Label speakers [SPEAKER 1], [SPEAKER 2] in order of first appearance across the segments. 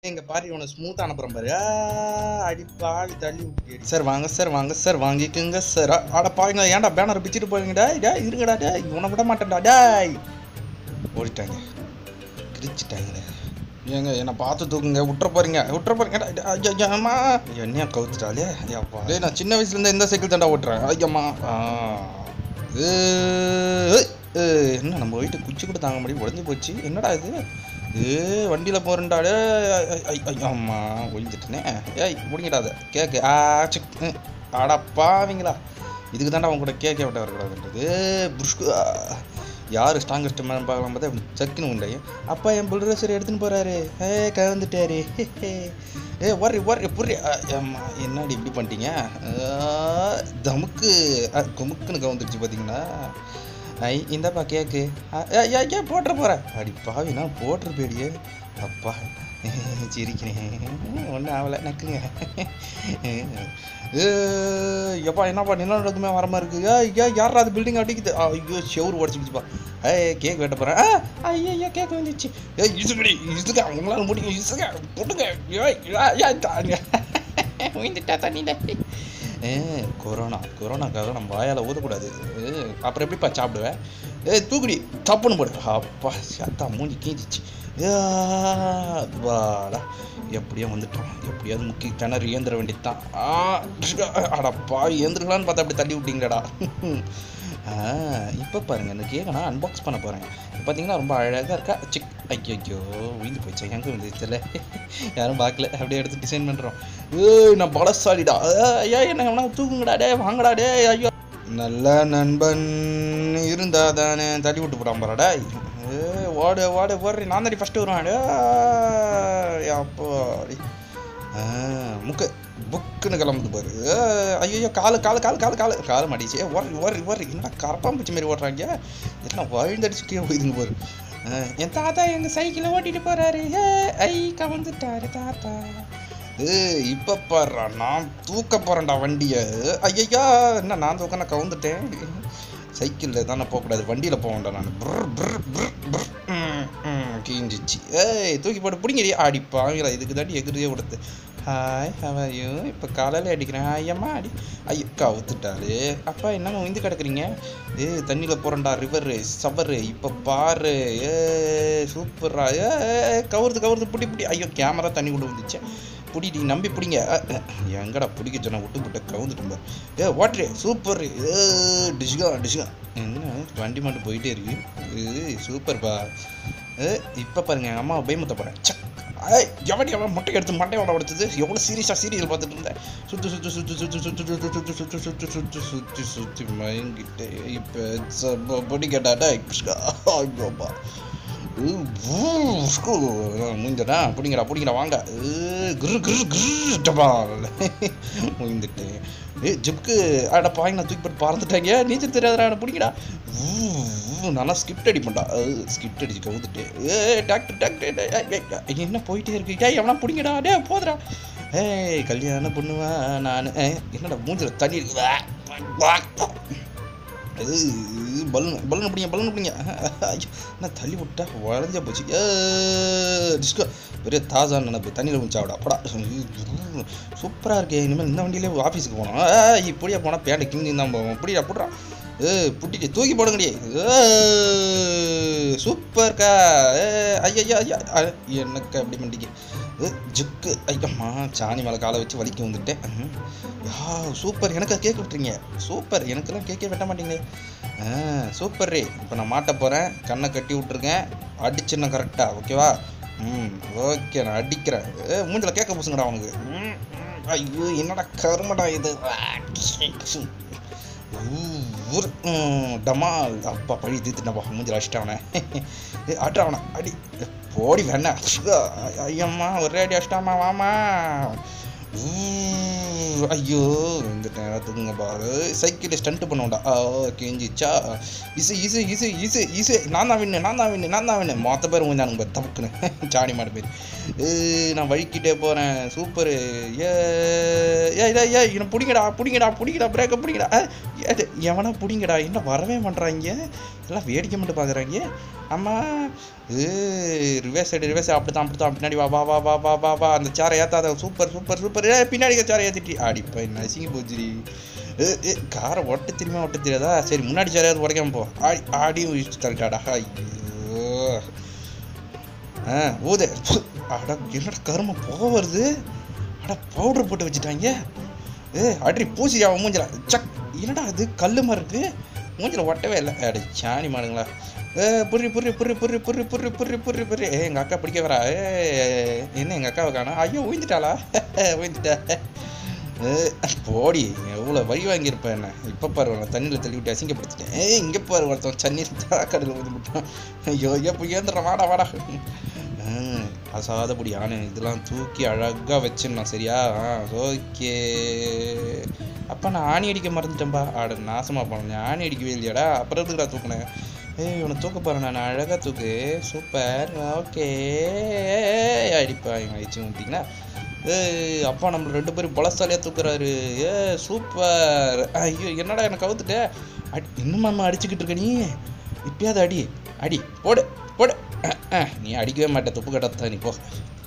[SPEAKER 1] எங்க பாரு இவனை ஸ்மூத் அனுப்புறேன் பாரு ஆ, அடி பாவி தள்ளி விட்டு சார் வாங்க சார் வாங்க சார் வாங்கிக்கோங்க சார் ஆட பாருங்க ஏன்டா பேனர் பிச்சுட்டு போறீங்கடா டேய் இருங்கடா டேய் இவனை விட மாட்டேன்டா டேய் ஓடிட்டாங்க கிரிச்சிட்டாங்களே ஏங்க என்னை பார்த்து தூக்குங்க விட்டுற போறீங்க விட்டுற போறீங்க டேய், டேய், ஐயா, ஐயா, அம்மா என்னையா கவுத்துட்டாலே ஐயாப்பா டேய் நான் சின்ன வயசுல இருந்து எந்த சைக்கிள் தாண்டா ஓட்டுறேன் ஐயம்மா ஆ ஏய், ஏய், என்ன நம்ம வீட்டு குச்சி கூட தாங்க முடியும் உடஞ்சி போச்சு என்னடா இது ஏ வண்டியில் போகிறேன்டா டே அம்மா ஒழிஞ்சிட்டனே ஏய் முடிங்கடா அதை கேக்கு ஆ சிக் ம், அட பாவீங்களா இதுக்கு தாண்டா அவங்க கூட கேட்க விட்ட வரக்கூடாதுன்றது புஷ்கு யார் ஸ்ட்ராங்கஸ்ட் மேன் பார்க்கலாம் பார்த்தா சக்குன்னு உண்டாயி அப்பா என் புல்ரேசர் எடுத்துன்னு போகிறாரு ஏ கலந்துட்டாரு ஏ ஒர்ரி ஒர்ரி புர்ரி அம்மா என்னடி இப்படி பண்ணிட்டீங்க ஆ, தமுக்கு அ, குமுக்குன்னு கவுந்துருச்சு பார்த்தீங்களா ஐ இந்தப்பா கேக்கு ஏன் போட்டுற போற அடி பாவி நான் போட்டிருப்பேடியே அப்பா சிரிக்கிறேன் ஒன்றும் ஆகலை நக்குங்க ஏ, எப்பா என்னப்பா நிலநடுக்கமே வர மாதிரி இருக்கு ஏய், ஏய் யாரா அது பில்டிங் அடிக்குது ஐயோ செவுரு உடச்சிக்கிச்சுப்பா ஏய் கேக் வெட்ட போகிறேன் ஐயோ ஐயோ கேக் வந்துச்சு ஏய் இசுக்கடி இசுக்க உங்களால் முடியும் இசுக்க போட்டுங்க ஏய் ஏய், ஏய் தாங்க உயிந்துட்டா தண்ணியில் ஏ கொரோனா கொரோனாக்காக நம்ம வாயால் ஊதக்கூடாது ஏ, அப்புறம் எப்படிப்பா சாப்பிடுவேன் ஏ தூக்குடி தப்புன்னு போடு அப்பா சத்தா மூஞ்சி கீஞ்சிச்சு ஏ, வாடா எப்படியோ வந்துட்டோம் எப்படியாவது முக்கி கிணறு ஏந்திர வேண்டியதுதான் ஆ அடப்பா ஏந்திரலான்னு பார்த்தா அப்படி தள்ளி விட்டீங்கடா ஆ இப்போ பாருங்க இந்த கேக்கை நான் அன்பாக்ஸ் பண்ண போகிறேன் பார்த்தீங்கன்னா ரொம்ப அழகாக இருக்கா சிக் ஐயோ விழுந்து போச்சு எங்கே விழுந்துச்சுல யாரும் பார்க்கல அப்படியே எடுத்து டிசைன் பண்ணுறோம் ஏய் நான் பலசாலிடா ஐயா என்ன வேணா தூக்குங்கடா டே வாங்கடா டே ஐயோ நல்ல நண்பன் இருந்தா தானே தள்ளி விட்டு போடாம போறாடா ஏ ஓடு ஓடு ஓடுறி நான் தாடி ஃபஸ்ட்டு வருவேன் டேய், அப்பாடி ஆ, முக்கு புக்குன்னு கிளம்புது பாரு ஐயோ காலு காலு காலு காலு காலு காலு மாட்டிச்சு ஏ ஓரி ஓரி ஓரி என்ன கரப்பாம்பூச்சி மாதிரி ஓடுறாங்க என்ன வழுந்தடிச்சு கீழே போயிதுங்க பாரு ஆ, என் தாத்தா எங்க சைக்கிளை ஓட்டிட்டு போறாரு ஏ ஐ கவர்ந்துட்டாரு தாத்தா ஏ இப்ப பாருடா நான் தூக்க போறேன்டா வண்டியை ஐயா என்ன நான் தூக்க நான் கவுந்துட்டேன் சைக்கிளில் தானே போகக்கூடாது வண்டியில் போக வேண்டாம் நான் ப்ர் ப்ர் ப்ர் ப்ர் ம், ம், கீஞ்சிச்சு ஏய் தூக்கி போட்டு பிடிங்கடி ஆடி பாவிங்களா இதுக்கு தாண்டி எகிரியே கொடுத்து ஹாய் ஹவாயோ இப்போ காலையில் அடிக்கிறேன் ஐயம்மா அடி ஐயோ கவுத்துட்டாரு அப்பா என்னம்மா உயிந்து கிடக்குறீங்க ஏ தண்ணியில் போகிறேன்டா ரிவரு சவரு இப்போ பாரு ஏ சூப்பர்ரா ஏ கவுருது கவுருது பிடி பிடி ஐயோ கேமரா தண்ணி கொண்டு வந்துச்சு பிடிடி நம்பி பிடிங்க அஹ், அஹ், எங்கடா பிடிக்க சொன்னா விட்டு விட்டு கவுந்துட்டு பாரு ஏ வாட்ரு சூப்பர் ஏ டிஷ்கா டிஷ்கா என்ன வண்டி மட்டும் போயிட்டே இருக்கு ஏ சூப்பர்ப்பா ஏ இப்போ பாருங்க எங்கள் அம்மா பயமுத்த போகிறேன் சக் ஏய் எவடி அவன் முட்டை எடுத்து மண்டையோட உடைச்சது எவ்வளோ சீரியஸாக சீரியல் பார்த்துட்டு இருந்தேன் சுத்து சுத்து சுத்து சுத்து சுத்து சுத்து சுத்து சுத்து சுத்து சுத்து சுத்தி சுத்தி மயங்கிட்டு இப்போ பொடி கேட்டாடா ஐயோப்பா முந்தடா பிடிங்கடா பிடிங்கடா வாங்க கிரு கிரு கிரு டபா முயந்துட்டு ஏ ஜிப்க்கு அட பாய் நான் தூக்கி போட்டு பறந்துட்டாங்க நீச்சல் தெரியாதடா பிடிங்கடா நல்லா ஸ்கிப்ட் அடிப்பேன்டா ஸ்கிப்ட் அடிச்சு கவுந்துட்டு ஏ டாக்டர் டாக்டர் என்ன போயிட்டே இருக்கு டேய் எவனா பிடிங்கடா டே போதுடா ஏய் கல்யாணம் பண்ணுவேன் நான் என்னடா மூஞ்சில் தண்ணி இருக்கு அது பலூன் பலூன் பிடிங்க பலூன் பிடிங்க ஐயோ என்ன தள்ளி விட்டா வளைஞ்ச போச்சு ஏ டிஸ்கோ பெரிய தாசான் நினைப்பு தண்ணியில் முடிச்சாவிடா போடா சூப்பராக இருக்கே இனிமேல் இந்த வண்டியிலே ஆஃபீஸுக்கு போனோம் ஏ இப்படியே போனால் பேண்டை கிஞ்சி தான் போவோம் புடிடா புட்றா ஏ புட்டிட்டு தூக்கி போடுங்கடி ஏ சூப்பர்க்கா ஏ ஐயா ஐயா எனக்கு அப்படி பண்ணிக்க ஏ ஜுக்கு ஐயம்மா சாணி மேலே காலை வச்சு வலிக்க வந்துட்டேன் ம். யா சூப்பர் எனக்கு கேக் விட்டுறீங்க சூப்பர் எனக்கெல்லாம் கேக்கே வெட்ட மாட்டீங்களே ஆ சூப்பர் ரே இப்போ நான் மாட்ட போகிறேன் கண்ணை கட்டி விட்ருக்கேன் அடிச்சிடன கரெக்டாக ஓகேவா ம் ஓகே நான் அடிக்கிறேன் ஏ மூஞ்சில் கேட்க பூசுங்கடா அவனுக்கு ம், ம், ஐயோ என்னடா கருமடா இது ஊர் ம், டமால் அப்பா பழி தீர்த்துட்டப்பா மூஞ்சில் அடிச்சிட்டேன் அவனை ஏ ஆட்டா அவனை அடி போடி வேணா ஐயம்மா ஒரே அடி அடிச்சிட்டாமா வாமா ஊ, ஐயோ இந்த நேரத்துக்குங்க பாரு சைக்கிளில் ஸ்டண்ட் பண்ணுவோம்டா ஆ கேஞ்சிச்சா இசு இசு இசு இசு இசு நான் தான் வின்னு நான் தான் வின்னு நான் தான் வின்னு மொத்த பேர் உங்க பாரு தப்புக்குன்னு சாணி மாடு பேர் ஏய், நான் வழிக்கிட்டே போகிறேன் சூப்பரு ஏ ஏ ஏ ஏ என்ன பிடிங்கடா பிடிங்கடா பிடிங்கடா பிரேக்கை பிடிங்கடா ஏ, எவனா பிடிங்கடா என்ன வரவே பண்ணுறாங்க எல்லாம் வேடிக்கை மட்டும் பார்க்குறாங்க அம்மா ஏ ரிவர்ஸ் சைடு ரிவர்ஸ் அப்படி தான் அப்படி தான் பின்னாடி வா வா வா வா வா வா வா அந்த சேரை ஏத்தாத சூப்பர் சூப்பர் சூப்பர் ஏ பின்னாடி சேரை ஏற்றிட்டி அடிப்பா என்ன அசிங்க போச்சுடி ஏ ஏ காரை ஒட்ட தெரியுமா ஒட்ட தெரியாதா சரி முன்னாடி சேரையாவது உடைக்காம போ ஆடி ஆடியும் இழுத்து தள்ளிட்டாடா ஐயோ ஆ ஊதே பு, அட என்னடா கரும போக வருது அட பவுடர் போட்டு வச்சுட்டாங்க ஏ அட்ரி பூசி அவன் மூஞ்சல சக் என்னடா அது கல்லு மாதிரி இருக்கு மூஞ்சில ஒட்டவே இல்லை அடி சாணி மாடுங்களா ஏ புரி புரி புரி புரி புரி புரி புரி புரி புரி ஏ எங்கள் அக்கா பிடிக்க வரா ஏ என்ன எங்கள் அக்காவை காணா ஐயோ உயிந்துட்டாளா உயிந்துட்டா ஏ, போடி எவ்வளோ வழி வாங்கியிருப்பேன் என்ன இப்போ பாரு நான் தண்ணியில் தள்ளி விட்டு அசிங்கப்படுத்திட்டேன் ஏய் இங்கே பாரு ஒருத்தன் தண்ணீர் கடலில் ஊதி விட்டான் ஐயோ எப்போ ஏந்திர வாடா வாடா ம், அசாதபடி யானை இதெல்லாம் தூக்கி அழகாக வச்சிடணும் சரியா ஓகே அப்போ நான் ஆணி அடிக்க மறந்துட்டேன்பா ஆட நாசமாக போனேன் ஆணி அடிக்கவே இல்லையாடா அப்புறம் எதுக்குடா தூக்குனேன் ஏய் இவனை தூக்க போகிறேன் நான் அழகாக தூக்கு சூப்பர் ஓகே அடிப்பா இவன் வச்சு ஊற்றிங்களா ஏய் அப்பா நம்ம ரெண்டு பேரும் பலசாலியாக தூக்குறாரு ஏ சூப்பர் ஐயோ என்னடா எனக்கு கவுத்துட்ட அடி இன்னும் அம்மா அடிச்சுக்கிட்டு இருக்க நீ இப்பயாவது அடி அடி போடு போடு அஹ், அஹ், நீ அடிக்கவே மாட்டே துப்பு கட்டத்தான் நீ போ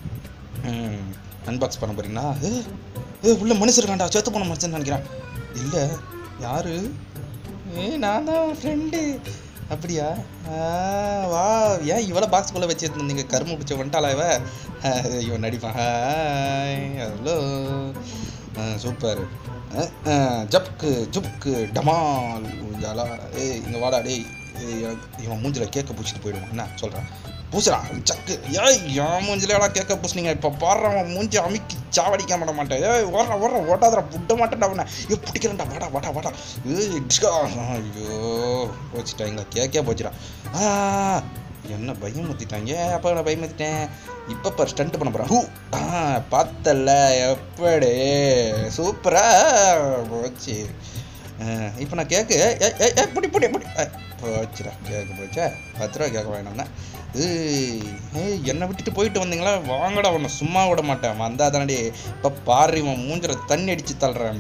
[SPEAKER 1] ம் அன்பாக்ஸ் பண்ண போறீங்களா ஏ ஏ உள்ள மனுஷன் இருக்காண்டா செத்து போன மனுஷன் நினைக்கிறேன் இல்லை யாரு ஏ நான் தான் ஃப்ரெண்டு அப்படியா ஆ, வா ஏன் இவ்வளோ பாக்ஸ்குள்ளே வச்சு இருந்தீங்க கரும்பு பிடிச்ச வந்துட்டாளா இவ ஆ, இவன் நடிப்பான் ஹாய் ஹலோ சூப்பர் ஜப்க்கு ஜுப்க்கு டமால் ஜாலா ஏய் இங்கே வாடா டேய் ஏய், எனக்கு- இவன் மூஞ்சில கேக்க பூச்சிட்டு போயிடுவான் என்ன சொல்கிறான் பூசுறா சக்கு ஏய் என் மூஞ்சில கேக்க பூசுனீங்க இப்போ பாடுறவன் மூஞ்சி அமுக்கி சாவடிக்க மாட்ட மாட்டேன் ஏய் ஓடுற ஓடுற ஓட்டாதடா புட்ட மாட்டேன்டா அவனை ஏ பிடிக்கிறேன்டா வாடா வாடா வாடா ஏய் டிஸ்கா ஐயோ போச்சுட்டாங்களா கேக்கே போச்சுடா ஆ என்ன பயமுத்திட்டாங்க அப்போ நான் பயமுத்திட்டேன் இப்போ இப்போ ஸ்டண்ட் பண்ண போகிறேன் ஹூ ஆ பார்த்தல எப்படி சூப்பரா போச்சு இப்போ நான் கேக்கு ஏ ஏ ஏ புடி புடி புடி ஏ, போச்சுடா கேக்கு போச்சா பத்து ரூபா கேட்க வேணாம்னா ஏய் ஏய் என்னை விட்டுட்டு போயிட்டு வந்தீங்களா வாங்கடா உன்னை சும்மா விட மாட்டேன் வந்தா தானடி இப்போ பாரு இவன் மூஞ்சில தண்ணி அடிச்சு தள்ளுறேன்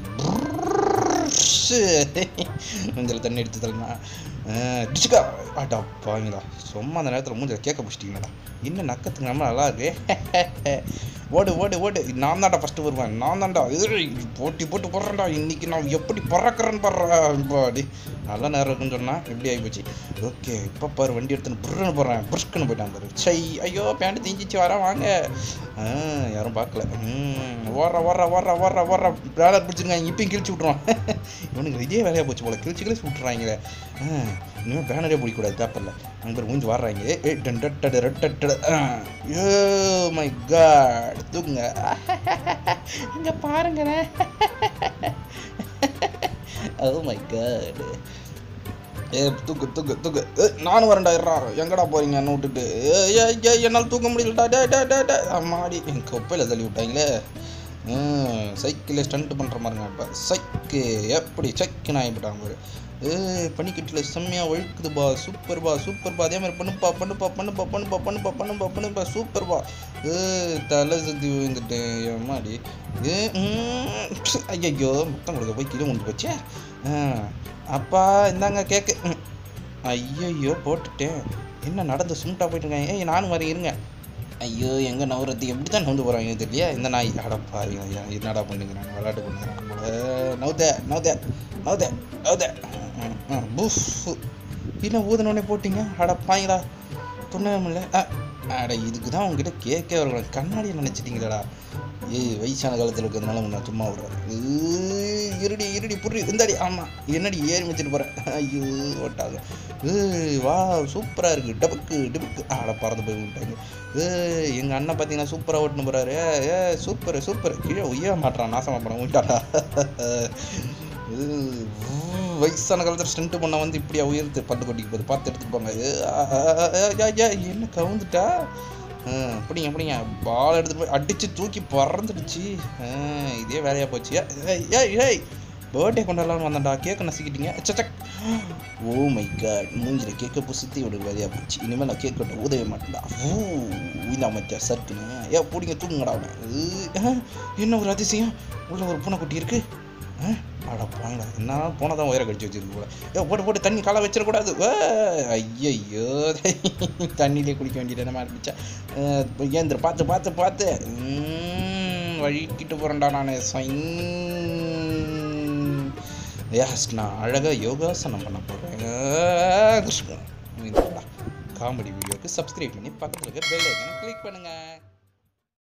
[SPEAKER 1] மூஞ்சில தண்ணி அடிச்சு தள்ளுனா டிச்சுக்கா ஆட்டா பாவீங்களா சும்மா அந்த நேரத்தில் மூஞ்சில கேட்க பிடிச்சிட்டீங்களாடா இன்னும் நக்கத்துக்கு நம்ம நல்லா இருக்கு ஓடு ஓடு ஓடு நான் தான்டா ஃபஸ்ட்டு வருவேன் நான் தான்டா இது போட்டி போட்டு போடுறேன்டா இன்னைக்கு நான் எப்படி பறக்கிறேன்னு படுறேன் பாடி நல்ல நேரம் இருக்குன்னு சொன்னா எப்படி ஆகிப்போச்சு ஓகே இப்போ பாரு வண்டி எடுத்துன்னு புருன்னு போடுறேன் புஷ்க்குன்னு போயிட்டான் பாரு சை ஐயோ பேண்ட் தீஞ்சிச்சு வர வாங்க ஆ, யாரும் பார்க்கல ம் ஓடுற ஓடுற ஓடுற ஓடுற ஓடுற பேனர் பிடிச்சிருக்காங்க இப்பயும் கிழிச்சு விட்ருவான் இவனுக்கு இதே வேலையாக போச்சு போல கிழிச்சு கிழிச்சு விட்றாங்களே ஆ, இனிமேல் பேனரே பிடிக்கக்கூடாது பேப்பரில் அங்கே பேர் மூஞ்சி வர்றாங்க ஏ ஏ டன் டட்டடு ரெட்டடு யோ மை காட் தூக்குங்க இங்கே பாருங்களேன் ஓ மை காட் ஏ தூக்கு தூக்கு தூக்கு ஏ, நானும் வரேன்டா இருறா எங்கடா போறீங்க என்ன விட்டுட்டு ஏ ஏ ஏ என்னால் தூக்க முடியலடா டே டே டே டே அம்மாடி என் கொப்பையில் தள்ளி விட்டாங்களே ம் சைக்கிளில் ஸ்டண்ட் பண்ணுற மாதிரிங்க இப்போ சைக்கு எப்படி சைக்குன்னு ஆகிவிட்டாங்க பாரு ஏ பனிக்கட்டில் செம்மையாக ஒழுக்குதுப்பா சூப்பர்பா சூப்பர்பா அதே மாதிரி பண்ணுப்பா பண்ணுப்பா பண்ணுப்பா பண்ணுப்பா பண்ணுப்பா பண்ணுப்பா பண்ணுப்பா சூப்பர்பா ஏ தலை சுற்றி விழுந்துட்டேன் எம்மாடி ஏ ம், ஐயையோ முத்தம் கொடுக்க போய் கீழே முடிஞ்சு போச்சே ஆ, அப்பா இந்தாங்க கேக்கு ம். ஐயையோ போட்டுட்டேன் என்ன நடந்து சும்ட்டா போயிட்டு இருக்காங்க ஏய் நானும் வரேன் இருங்க ஐயோ எங்கே நவுறது எப்படி தான் நவுந்து போகிறாங்க தெரியலையா இந்த நாய் அடப்பா ஐயா என்னடா பண்ணுங்கிறாங்க விளையாட்டு பண்ணுறாங்க நம்மள நவுத நவுத நவுத நவுத புஃப் இல்லை ஊதனோடனே போட்டிங்க அடப்பாங்களா துண்ணவே முடியல அ, அட இதுக்கு தான் உங்ககிட்ட கேட்கவே வரக்கூடாது கண்ணாடியை நினச்சிட்டீங்களா ஏய் வயசான காலத்தில் இருக்கிறதுனால உன்னை சும்மா விடுறேன் ஏய், இருடி இருடி புரி இந்தாடி ஆமாம் என்னடி ஏறி வச்சுட்டு போகிறேன் ஐயோ ஓட்டாங்க ஏய் வா சூப்பராக இருக்குது டபுக்கு டிபுக்கு ஆட பறந்து போய் விட்டாங்க ஏய் எங்கள் அண்ணன் பார்த்தீங்கன்னா சூப்பராக ஓட்டுன்னு போகிறாரு ஏ சூப்பர் சூப்பர் கீழே உய்ய மாட்டான் நாசமாக போகிறான் விட்டாடா வயசான காலத்தில் ஸ்டண்ட் பண்ண வந்து இப்படியா உயர்த்து பட்டு கொட்டிக்கு போகுது பார்த்து எடுத்துட்டு போங்க ஏ, ஆ, ஆ, ஆ, ஆ, ஆ, என்ன கவுந்துட்டா ஆ, அப்படிங்க அப்படிங்க பால் எடுத்துட்டு போய் அடிச்சு தூக்கி பறந்துடுச்சு ஆ, இதே வேலையா போச்சு ஏ, ஏய், ஏய் ஏய் பர்த்டே கொண்டாடலாம்னு வந்தேன்டா கேக்க நசிக்கிட்டீங்க சச்சக் ஓ மை காட் மூஞ்சில கேக்க புசுத்தி ஒரு வேலையா போச்சு இனிமேல் நான் கேக் கொண்டு ஊதவே மாட்டேன்டா ஊ இந்த மச்சா சட்டுன்னு ஏ பிடிங்க தூங்குங்கடா அவனை ஏ, ஆ, என்ன ஒரு அதிசயம் உள்ள ஒரு பூனைக்குட்டி இருக்கு ஆ? அட போங்க என்ன போனதான் உயர கடிச்சு வச்சிருக்கு போல ஏ போட்டு போட்டு தண்ணி காலை வச்சிடக்கூடாது ஐயோ தண்ணியிலே குடிக்க வேண்டியது என்ன ஆரம்பிச்சா ஏந்திர பார்த்து பார்த்து பார்த்து ம், வழுக்கிட்டு போகிறேன்டா நான் யாஸ் நான் அழகாக யோகாசனம் பண்ண போகிறேன் காமெடி வீடியோக்கு சப்ஸ்கிரைப் பண்ணி பக்கத்தில் இருக்க பெல் ஐக்கனை கிளிக் பண்ணுங்கள்